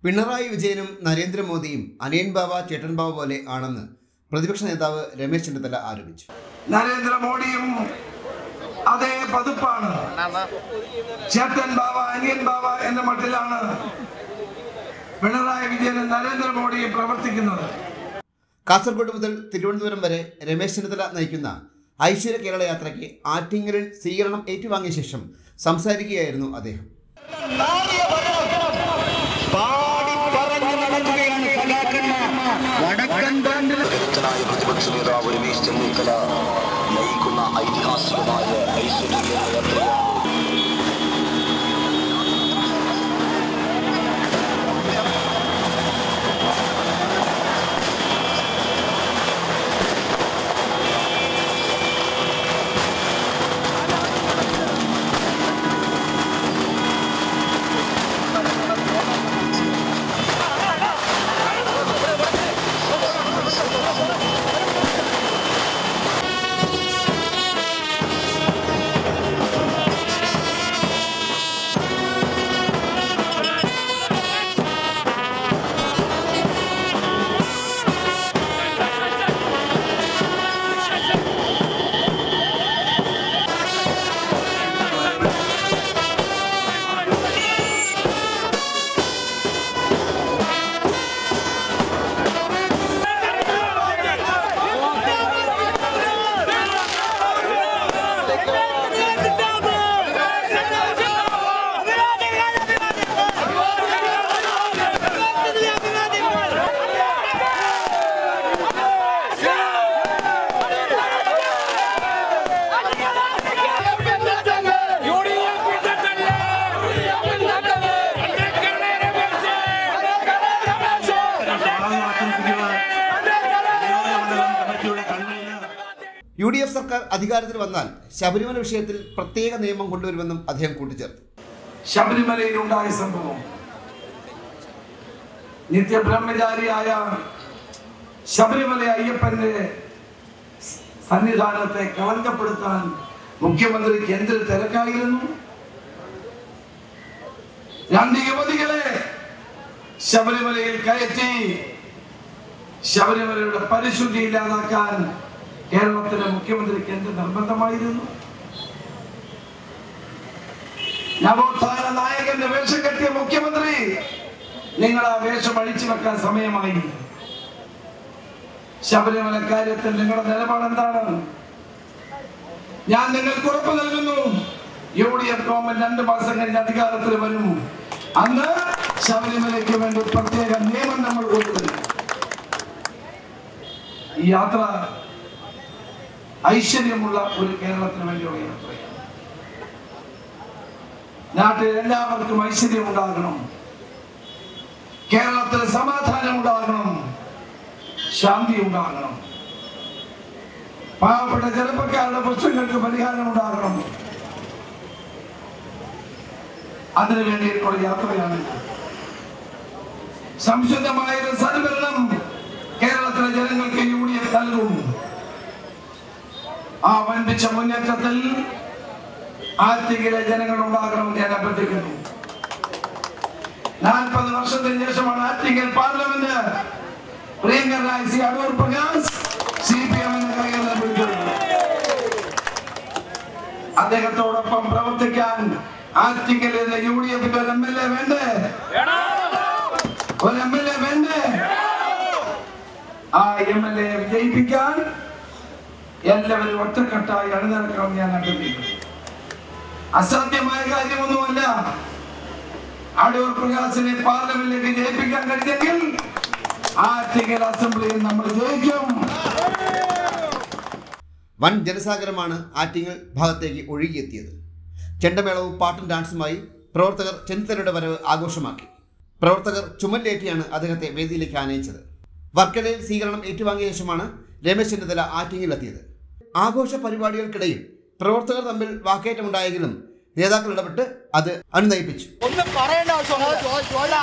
പിണറായി വിജയനും നരേന്ദ്രമോദിയും അനിയൻ ബാവ ചേട്ടൻ ബാവ പോലെ ആണെന്ന് പ്രതിപക്ഷ നേതാവ് രമേശ് ചെന്നിത്തല ആരോപിച്ചു നരേന്ദ്രമോദിയും അതേ പതിപ്പാണ് ചേട്ടൻ ബാവ അനിയൻ ബാവ എന്ന മട്ടിലാണ് പിണറായി വിജയനും നരേന്ദ്രമോദിയും പ്രവർത്തിക്കുന്നത് കാസർഗോഡ് മുതൽ തിരുവനന്തപുരം വരെ രമേശ് ചെന്നിത്തല നയിക്കുന്ന ഐശ്വര്യ കേരള യാത്രയ്ക്ക് ആറ്റിങ്ങലിൽ സ്വീകരണം ഏറ്റുവാങ്ങിയ ശേഷം സംസാരിക്കുകയായിരുന്നു അദ്ദേഹം കരുത്തനായ പ്രതിപക്ഷ നേതാവ് രമേശ് ചെന്നിത്തല നയിക്കുന്ന ഐതിഹാസികമായ ഐശ്വര്യ യാത്രയാണ് യു ഡി എഫ് സർക്കാർ അധികാരത്തിൽ വന്നാൽ ശബരിമല വിഷയത്തിൽ പ്രത്യേക നിയമം കൊണ്ടുവരുമെന്നും അദ്ദേഹം കൂട്ടിച്ചേർത്തു ശബരിമലയിൽ ഉണ്ടായ സംഭവം നിത്യബ്രഹ്മചാരിയായ ശബരിമല അയ്യപ്പന്റെ സന്നിധാനത്തെ കളങ്കപ്പെടുത്താൻ മുഖ്യമന്ത്രിക്ക് എന്തൊരു തിരക്കായിരുന്നു രണ്ട് യുവതികളെ ശബരിമലയിൽ കയറ്റി ശബരിമലയുടെ പരിശുദ്ധി ഇല്ലാതാക്കാൻ കേരളത്തിലെ മുഖ്യമന്ത്രിക്ക് എന്ത് നിർബന്ധമായിരുന്നു നവോത്ഥാന നായകന്റെ വേഷം കെട്ടിയ മുഖ്യമന്ത്രി നിങ്ങൾ ആ വേഷം അഴിച്ചു വെക്കാൻ സമയമായി ശബരിമല കാര്യത്തിൽ നിങ്ങളുടെ നിലപാട് എന്താണ് ഞാൻ നിങ്ങൾക്ക് ഉറപ്പ് നൽകുന്നു യു ഡി എഫ് ഗവൺമെന്റ് രണ്ട് മാസം കഴിഞ്ഞ് അധികാരത്തിൽ വരും അന്ന് ശബരിമലയ്ക്ക് വേണ്ടി പ്രത്യേക നിയമം നമ്മൾ കൊണ്ടുവരും ഈ യാത്ര ഐശ്വര്യമുള്ള ഒരു കേരളത്തിന് വേണ്ടിയുള്ള യാത്രയാണ് നാട്ടിൽ എല്ലാവർക്കും ഐശ്വര്യം ഉണ്ടാകണം കേരളത്തിൽ സമാധാനം ഉണ്ടാകണം ശാന്തി ഉണ്ടാകണം പാവപ്പെട്ട ചെറുപ്പക്കാരുടെ പ്രശ്നങ്ങൾക്ക് പരിഹാരം ഉണ്ടാകണം അതിനു വേണ്ടിയിട്ടുള്ള യാത്രയാണ് സംശുദ്ധമായ ഒരു സൽഭരണം കേരളത്തിലെ ജനങ്ങൾക്ക് യു ഡി എഫ് നൽകും ആ വൻപിച്ച മുന്നേറ്റത്തിൽ ആർത്തികിലെ ജനങ്ങൾ ഉണ്ടാകണമെന്ന് ഞാൻ അഭ്യർത്ഥിക്കുന്നു നാൽപ്പത് വർഷത്തിന് ശേഷമാണ് ആർട്ടിക്കൽ പാർലമെന്റ് പ്രിയങ്കരനായ C Adoor Prakash C P M എന്ന കൈകാര്യം പിടിച്ചത് അദ്ദേഹത്തോടൊപ്പം പ്രവർത്തിക്കാൻ ആർട്ടിക്കൽ എന്ന യു ഡി എഫിന്റെ ഒരു എം എൽ എ വേണ്ടേ ഒരു എം എൽ എ വേണ്ടേ ആ എം എൽ എ വിജയിപ്പിക്കാൻ എല്ലാവരും ഒറ്റക്കെട്ടായി അണിനിരക്കണമെന്ന് ഞാൻ അഭ്യർത്ഥിക്കുന്നു അസാധ്യമായ കാര്യമൊന്നുമല്ല അടൂർ പ്രകാശിനെ പാർലമെന്റിലേക്ക് ജയിപ്പിക്കാൻ കഴിഞ്ഞെങ്കിൽ ആർട്ടിക്കൽ അസംബ്ലിയിൽ നമ്മൾ ജയിക്കും വൻ ജനസാഗരമാണ് ആറ്റിങ്ങൽ ഭാഗത്തേക്ക് ഒഴുകിയെത്തിയത് ചെണ്ടമേളവും പാട്ടും ഡാൻസുമായി പ്രവർത്തകർ ചെന്നിത്തലയുടെ വരവ് ആഘോഷമാക്കി പ്രവർത്തകർ ചുമലിലേറ്റിയാണ് അദ്ദേഹത്തെ വേദിയിലേക്ക് ആനയിച്ചത് വർക്കലയിൽ സ്വീകരണം ഏറ്റുവാങ്ങിയ ശേഷമാണ് രമേശ് ചെന്നിത്തല ആറ്റിങ്ങിലെത്തിയത് ആഘോഷ പരിപാടികൾക്കിടയിൽ പ്രവർത്തകർ തമ്മിൽ വാക്കേറ്റമുണ്ടായെങ്കിലും നേതാക്കൾ ഇടപെട്ട് അത് അനുനയിപ്പിച്ചു ഒന്നും പറയേണ്ട ആവശ്യമില്ല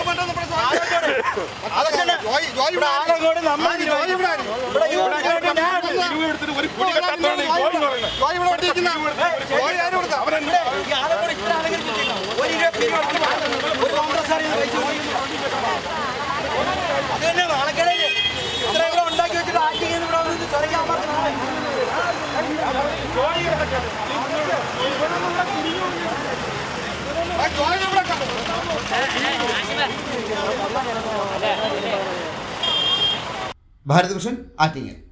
ആളങ്ങോട്ട് നമ്മൾ ഇവിടെ ഈ ഇവിടെ ഞാൻ ഈ ആളെ കൂടെ ഇവിടെ ആണെങ്കിൽ ഒരു ഇരുപത് രൂപ കൊടുക്കണം. ഒരു കോൺഗ്രസ് അറിയുന്നത് പൈസ അത് തന്നെ നാണക്കേടല്ലേ ഇത്ര ഇവിടെ ഉണ്ടാക്കി വെച്ചിട്ട് ആക്ടിങ് ഇവിടെ വന്നിട്ട് ചൊരക്കാൻ ഭാരതഭൂഷൺ ആറ്റിങ്ങൽ